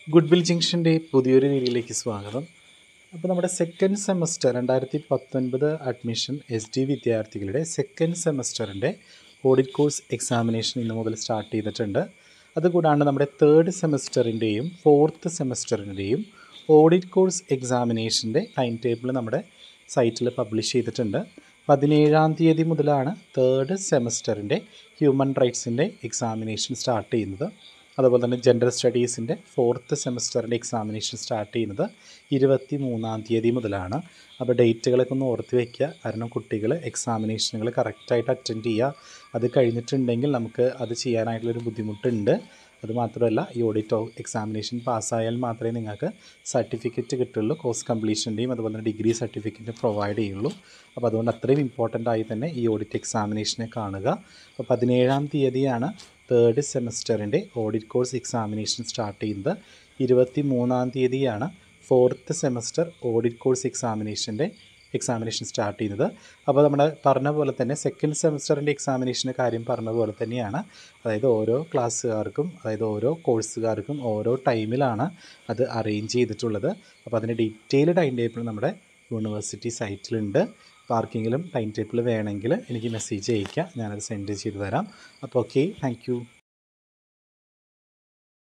good will ജംഗ്ഷൻ്റെ പുതിയൊരു വീഡിയോയിലേക്ക് സ്വാഗതം അപ്പോൾ നമ്മുടെ സെക്കൻഡ് സെമസ്റ്റർ രണ്ടായിരത്തി പത്തൊൻപത് അഡ്മിഷൻ എസ് ഡി വിദ്യാർത്ഥികളുടെ സെക്കൻഡ് സെമസ്റ്ററിൻ്റെ ഓഡിറ്റ് കോഴ്സ് എക്സാമിനേഷൻ ഇന്ന് മുതൽ സ്റ്റാർട്ട് ചെയ്തിട്ടുണ്ട് അതുകൂടാണ്ട് നമ്മുടെ തേർഡ് സെമസ്റ്ററിൻ്റെയും ഫോർത്ത് സെമസ്റ്ററിൻ്റെയും ഓഡിറ്റ് കോഴ്സ് എക്സാമിനേഷൻ്റെ ടൈം ടേബിൾ നമ്മുടെ സൈറ്റിൽ പബ്ലിഷ് ചെയ്തിട്ടുണ്ട് പതിനേഴാം തീയതി മുതലാണ് തേർഡ് സെമസ്റ്ററിൻ്റെ ഹ്യൂമൻ റൈറ്റ്സിൻ്റെ എക്സാമിനേഷൻ സ്റ്റാർട്ട് ചെയ്യുന്നത് അതുപോലെ തന്നെ ജനറൽ സ്റ്റഡീസിൻ്റെ ഫോർത്ത് സെമസ്റ്ററിൻ്റെ എക്സാമിനേഷൻ സ്റ്റാർട്ട് ചെയ്യുന്നത് ഇരുപത്തി മൂന്നാം തീയതി മുതലാണ് അപ്പോൾ ഡേറ്റുകളൊക്കെ ഒന്ന് ഓർത്ത് വയ്ക്കുക കാരണം കുട്ടികൾ എക്സാമിനേഷനുകൾ കറക്റ്റായിട്ട് അറ്റൻഡ് ചെയ്യുക അത് കഴിഞ്ഞിട്ടുണ്ടെങ്കിൽ നമുക്ക് അത് ചെയ്യാനായിട്ടുള്ളൊരു ബുദ്ധിമുട്ടുണ്ട് അത് മാത്രമല്ല ഈ ഓഡിറ്റ് എക്സാമിനേഷൻ പാസ്സായാൽ മാത്രമേ നിങ്ങൾക്ക് സർട്ടിഫിക്കറ്റ് കിട്ടുള്ളൂ കോഴ്സ് കംപ്ലീഷൻ്റെയും അതുപോലെ തന്നെ ഡിഗ്രി സർട്ടിഫിക്കറ്റ് പ്രൊവൈഡ് ചെയ്യുള്ളൂ അപ്പോൾ അതുകൊണ്ട് അത്രയും ഇമ്പോർട്ടൻ്റ് ആയി തന്നെ ഈ ഓഡിറ്റ് എക്സാമിനേഷനെ കാണുക അപ്പോൾ പതിനേഴാം തീയതിയാണ് തേർഡ് സെമസ്റ്ററിൻ്റെ ഓഡിറ്റ് കോഴ്സ് എക്സാമിനേഷൻ സ്റ്റാർട്ട് ചെയ്യുന്നത് ഇരുപത്തി മൂന്നാം തീയതിയാണ് ഫോർത്ത് സെമസ്റ്റർ ഓഡിറ്റ് കോഴ്സ് എക്സാമിനേഷൻ്റെ എക്സാമിനേഷൻ സ്റ്റാർട്ട് ചെയ്യുന്നത് അപ്പോൾ നമ്മൾ പറഞ്ഞ പോലെ തന്നെ സെക്കൻഡ് സെമസ്റ്ററിൻ്റെ എക്സാമിനേഷൻ്റെ കാര്യം പറഞ്ഞ പോലെ തന്നെയാണ് അതായത് ഓരോ ക്ലാസ്സുകാർക്കും അതായത് ഓരോ കോഴ്സുകാർക്കും ഓരോ ടൈമിലാണ് അത് അറേഞ്ച് ചെയ്തിട്ടുള്ളത് അപ്പോൾ അതിൻ്റെ ഡീറ്റെയിൽ ടൈം ടേബിൾ നമ്മുടെ യൂണിവേഴ്സിറ്റി സൈറ്റിലുണ്ട് അപ്പോൾ ആർക്കെങ്കിലും ടൈം ടേബിൾ വേണമെങ്കിൽ എനിക്ക് മെസ്സേജ് അയയ്ക്കുക ഞാനത് സെൻഡ് ചെയ്ത് തരാം അപ്പോൾ ഓക്കെ താങ്ക്